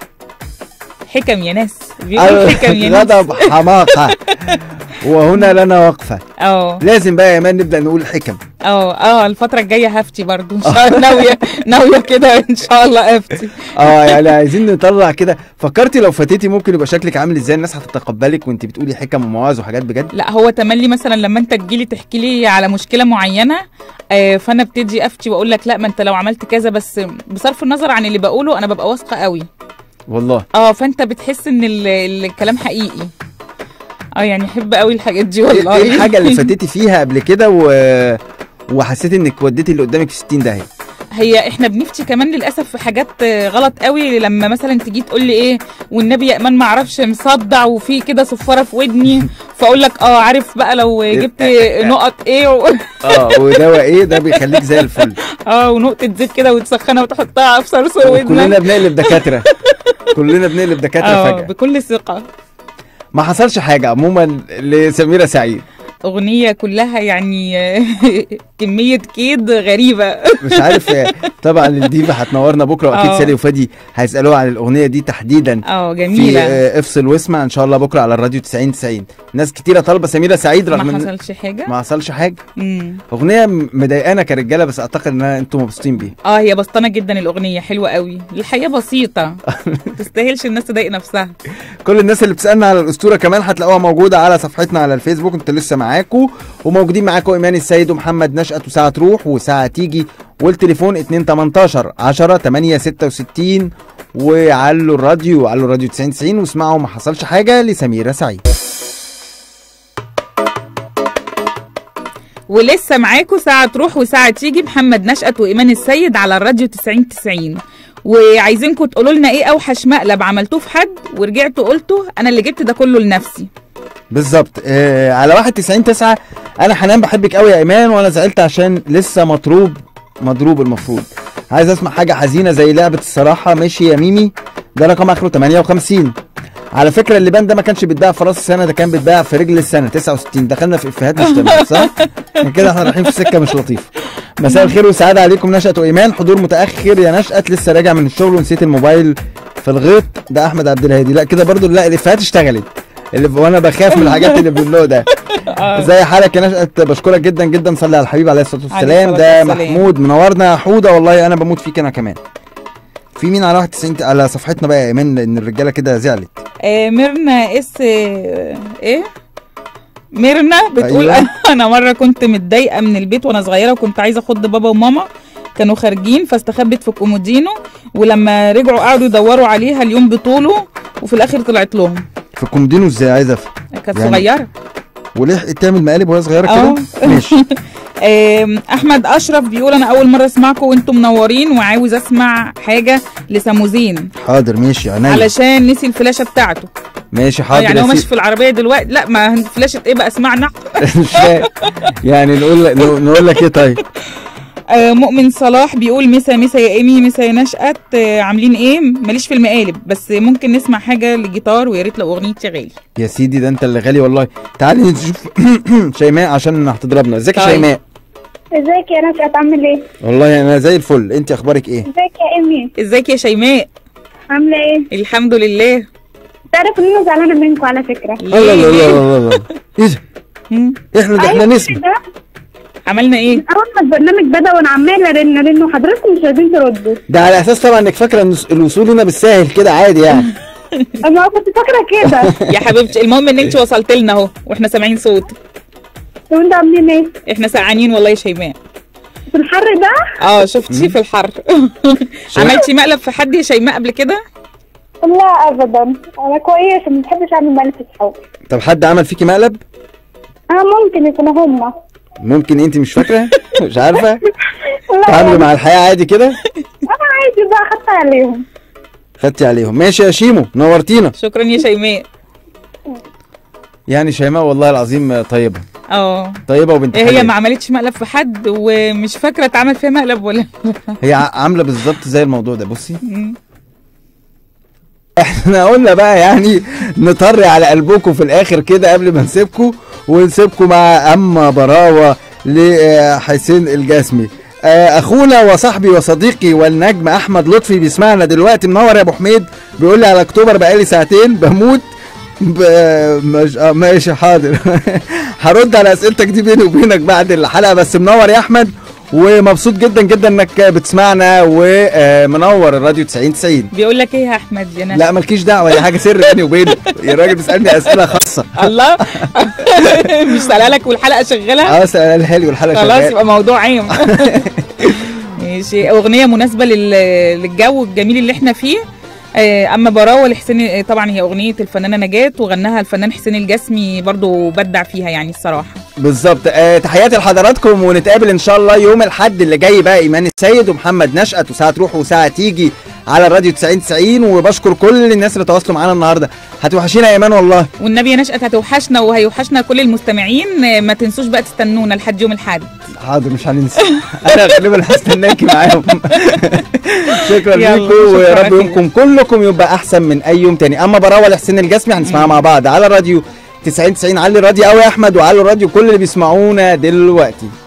Speaker 3: حكم يا ناس بيقول حكم يا ناس
Speaker 2: الغضب حماقه وهنا لنا وقفه
Speaker 3: اه
Speaker 2: لازم بقى يا ايمان نبدا نقول حكم
Speaker 3: اه اه الفترة الجاية هفتي برضو ان شاء الله ناوية ناوية كده ان شاء الله افتي
Speaker 2: اه يعني عايزين نطلع كده فكرتي لو فاتتي ممكن يبقى شكلك عامل ازاي الناس هتتقبلك وانت بتقولي حكم ومواعظ وحاجات بجد
Speaker 3: لا هو تملي مثلا لما انت تجيلي تحكي لي على مشكلة معينة آه فانا ابتدي افتي واقول لك لا ما انت لو عملت كذا بس بصرف النظر عن اللي بقوله انا ببقى واثقة قوي
Speaker 2: والله
Speaker 3: اه فانت بتحس ان ال- الكلام حقيقي اه يعني احب قوي الحاجات دي
Speaker 2: ايه
Speaker 3: والله
Speaker 2: إيه الحاجه اللي فاتتي فيها قبل كده و... وحسيتي انك وديتي اللي قدامك في 60 داهيه
Speaker 3: هي احنا بنفتي كمان للاسف في حاجات آه، غلط قوي لما مثلا تيجي تقول لي ايه والنبي يا ايمان ما اعرفش مصدع وفي كده صفاره في ودني فاقول لك اه عارف بقى لو جبت نقط ايه و...
Speaker 2: اه ودواء ايه ده بيخليك زي الفل
Speaker 3: اه ونقطه زيت كده وتسخنها وتحطها في صرصور
Speaker 2: كلنا
Speaker 3: ودنك
Speaker 2: بنقلب دكاتره كلنا بنقلب دكاتره
Speaker 3: اه
Speaker 2: فجاه
Speaker 3: بكل ثقه
Speaker 2: ما حصلش حاجه عموما لسميره سعيد
Speaker 3: اغنيه كلها يعني كميه كيد غريبه
Speaker 2: مش عارف آه، طبعا الديفا هتنورنا بكره واكيد
Speaker 3: آه.
Speaker 2: سالي وفادي هيسالوها عن الاغنيه دي تحديدا
Speaker 3: اه
Speaker 2: في
Speaker 3: جميله
Speaker 2: آه، افصل واسمع ان شاء الله بكره على الراديو 90 90 ناس كتيره طالبه سميره سعيد رغم
Speaker 3: ما
Speaker 2: إن
Speaker 3: حصلش حاجه
Speaker 2: ما حصلش حاجه
Speaker 3: مم.
Speaker 2: اغنيه مضايقانا كرجاله بس اعتقد ان انتم مبسوطين بيها
Speaker 3: اه هي بسطانه جدا الاغنيه حلوه قوي الحياه بسيطه تستاهلش الناس تضايق نفسها
Speaker 2: كل الناس اللي بتسالنا على الاسطوره كمان هتلاقوها موجوده على صفحتنا على الفيسبوك انت لسه معاكم وموجودين معاكم ايمان السيد ومحمد نشأت وساعه تروح وساعه تيجي والتليفون 2 18 10 8 66 وعلوا الراديو علوا الراديو 90 90 واسمعوا ما حصلش حاجه لسميره سعيد
Speaker 3: ولسه معاكم ساعة تروح وساعة تيجي محمد نشأت وإيمان السيد على الراديو 90 90 وعايزينكم تقولوا لنا ايه اوحش مقلب عملتوه في حد ورجعتوا قلتوا انا اللي جبت ده كله لنفسي
Speaker 2: بالظبط آه على 1 90 9 انا حنان بحبك قوي يا ايمان وانا زعلت عشان لسه مضروب مضروب المفروض عايز اسمع حاجه حزينه زي لعبه الصراحه ماشي يا ميمي ده رقم اخره 58 على فكره اللبان ده ما كانش بيتباع في راس السنه ده كان بيتباع في رجل السنه 69 دخلنا في افيهات مش تمام صح؟ من كده احنا رايحين في سكه مش لطيفه مساء الخير والسعاده عليكم نشأت وايمان حضور متاخر يا نشأت لسه راجع من الشغل ونسيت الموبايل في الغيط ده احمد عبد الهادي لا كده برضو لا الافيهات اشتغلت اللي وانا بخاف من الحاجات اللي بنقولها ده ازي حالك يا نشأت بشكرك جدا جدا صلي على الحبيب عليه الصلاه والسلام
Speaker 3: عليه
Speaker 2: ده
Speaker 3: الصلاة والسلام.
Speaker 2: محمود منورنا يا حوده والله انا بموت فيك انا كمان في مين على 91 على صفحتنا بقى يا ايمان لان الرجاله كده زعلت
Speaker 3: آه ميرنا اس آه، ايه ميرنا بتقول
Speaker 2: أيوة.
Speaker 3: أيوة. انا مره كنت متضايقه من البيت وانا صغيره وكنت عايزه اخد بابا وماما كانوا خارجين فاستخبت في كومودينو ولما رجعوا قعدوا يدوروا عليها اليوم بطوله وفي الاخر طلعت لهم
Speaker 2: في كومدينو ازاي عايز افهم
Speaker 3: كانت
Speaker 2: يعني
Speaker 3: صغيره
Speaker 2: ولحقت تعمل مقالب وهي صغيره كده
Speaker 3: اه.
Speaker 2: ماشي
Speaker 3: آم، احمد اشرف بيقول انا اول مره اسمعكم وانتم منورين وعاوز اسمع حاجه لساموزين
Speaker 2: حاضر ماشي عينيا
Speaker 3: علشان نسي الفلاشه بتاعته
Speaker 2: ماشي
Speaker 3: اه
Speaker 2: حاضر
Speaker 3: يعني
Speaker 2: يا
Speaker 3: هو ماشي
Speaker 2: سيدي.
Speaker 3: في العربيه دلوقتي لا ما فلاشه ايه بقى اسمعنا
Speaker 2: مش فاهم يعني نقول نقول- نقول لك ايه طيب
Speaker 3: آه مؤمن صلاح بيقول مسا مسا يا ايمي مسا يا نشأت آه عاملين ايه ماليش في المقالب بس ممكن نسمع حاجه للجيتار ويا ريت لو اغنيه شغالي
Speaker 2: يا سيدي ده انت اللي غالي والله تعالي نشوف شيماء عشان هتضربنا ازيك يا
Speaker 3: طيب.
Speaker 2: شيماء
Speaker 8: ازيك يا نشأت عامل ايه؟
Speaker 2: والله انا زي الفل انت اخبارك ايه
Speaker 8: ازيك يا ايمي؟
Speaker 3: ازيك يا شيماء
Speaker 8: عاملة ايه؟
Speaker 3: الحمد لله
Speaker 8: تعرف ان انا زعلانة منكم على فكرة
Speaker 2: الله الله الله الله الله ايه ده
Speaker 3: مم.
Speaker 2: احنا ده احنا
Speaker 8: أيوة
Speaker 2: نسمع
Speaker 8: كده.
Speaker 3: عملنا ايه
Speaker 8: اول ما البرنامج بدا وانا عمالة ارن ارن وحضراتكم مش عايزين تردوا
Speaker 2: ده على اساس طبعا انك فاكره ان الوصول هنا بالساهل كده عادي يعني
Speaker 8: انا كنت فاكرة كده
Speaker 3: يا حبيبتي المهم ان انت وصلت لنا اهو واحنا سامعين صوت
Speaker 8: وانتوا عاملين ايه؟
Speaker 3: احنا سقعانين والله يا شيماء
Speaker 8: في الحر ده؟
Speaker 3: اه شفتي في الحر عملتي مقلب في حد يا شيماء قبل كده
Speaker 8: لا ابدا انا كويسه ما بحبش اعمل مقلب في صحابي
Speaker 2: طب حد عمل فيكي مقلب
Speaker 8: اه ممكن يكونوا هما
Speaker 2: ممكن انت مش فاكره مش عارفه
Speaker 8: لا
Speaker 2: تعاملوا مع الحياه عادي كده
Speaker 8: انا عادي بقى خدت عليهم
Speaker 2: خدتي عليهم ماشي يا شيمو نورتينا
Speaker 3: شكرا يا شيماء
Speaker 2: يعني شيماء والله العظيم طيبه
Speaker 3: اه
Speaker 2: طيبه وبنت
Speaker 3: هي
Speaker 2: حلال.
Speaker 3: ما عملتش مقلب في حد ومش فاكره اتعمل فيها مقلب ولا
Speaker 2: هي ع- عامله بالظبط زي الموضوع ده بصي
Speaker 3: مم.
Speaker 2: احنا قلنا بقى يعني نطري على قلبكم في الاخر كده قبل ما نسيبكم ونسيبكم مع اما براوه لحسين الجسمي آه، اخونا وصاحبي وصديقي والنجم احمد لطفي بيسمعنا دلوقتي منور يا ابو حميد بيقول لي على اكتوبر بقالي ساعتين بموت ب... مش... آه، ماشي حاضر هرد على اسئلتك دي بيني وبينك بعد الحلقه بس منور يا احمد ومبسوط جدا جدا انك بتسمعنا ومنور الراديو 90 90
Speaker 3: بيقول لك ايه يا احمد يا ناس
Speaker 2: لا مالكيش دعوه دي حاجه سر بيني وبينك يا راجل بيسالني اسئله خاصه
Speaker 3: الله مش سألها لك والحلقه شغاله
Speaker 2: اه سالها لي والحلقه
Speaker 3: خلاص
Speaker 2: شغاله
Speaker 3: يبقى موضوع عام ماشي اغنيه مناسبه لل- للجو الجميل اللي احنا فيه آه، اما براوه لحسين آه، طبعا هي اغنيه الفنانه نجاة وغناها الفنان حسين الجسمي برضو بدع فيها يعني الصراحه
Speaker 2: بالظبط آه تحياتي لحضراتكم ونتقابل ان شاء الله يوم الاحد اللي جاي بقى ايمان السيد ومحمد نشأت وساعه تروح وساعه تيجي على الراديو 90 90 وبشكر كل الناس اللي تواصلوا معانا النهارده هتوحشينا يا ايمان والله
Speaker 3: والنبي يا نشأت هتوحشنا وهيوحشنا كل المستمعين آه، ما تنسوش بقى تستنونا لحد يوم الاحد
Speaker 2: حاضر مش هننسى انا غالبا هستناكي معاهم شكرا
Speaker 3: يلا،
Speaker 2: ليكم
Speaker 3: شكرا
Speaker 2: ويا رب
Speaker 3: لك.
Speaker 2: يومكم كلكم يبقى احسن من اي يوم تاني اما براوه لحسين الجسمي هنسمعها مع بعض على الراديو 90 90 علي الراديو قوي يا احمد وعلي الراديو كل اللي بيسمعونا دلوقتي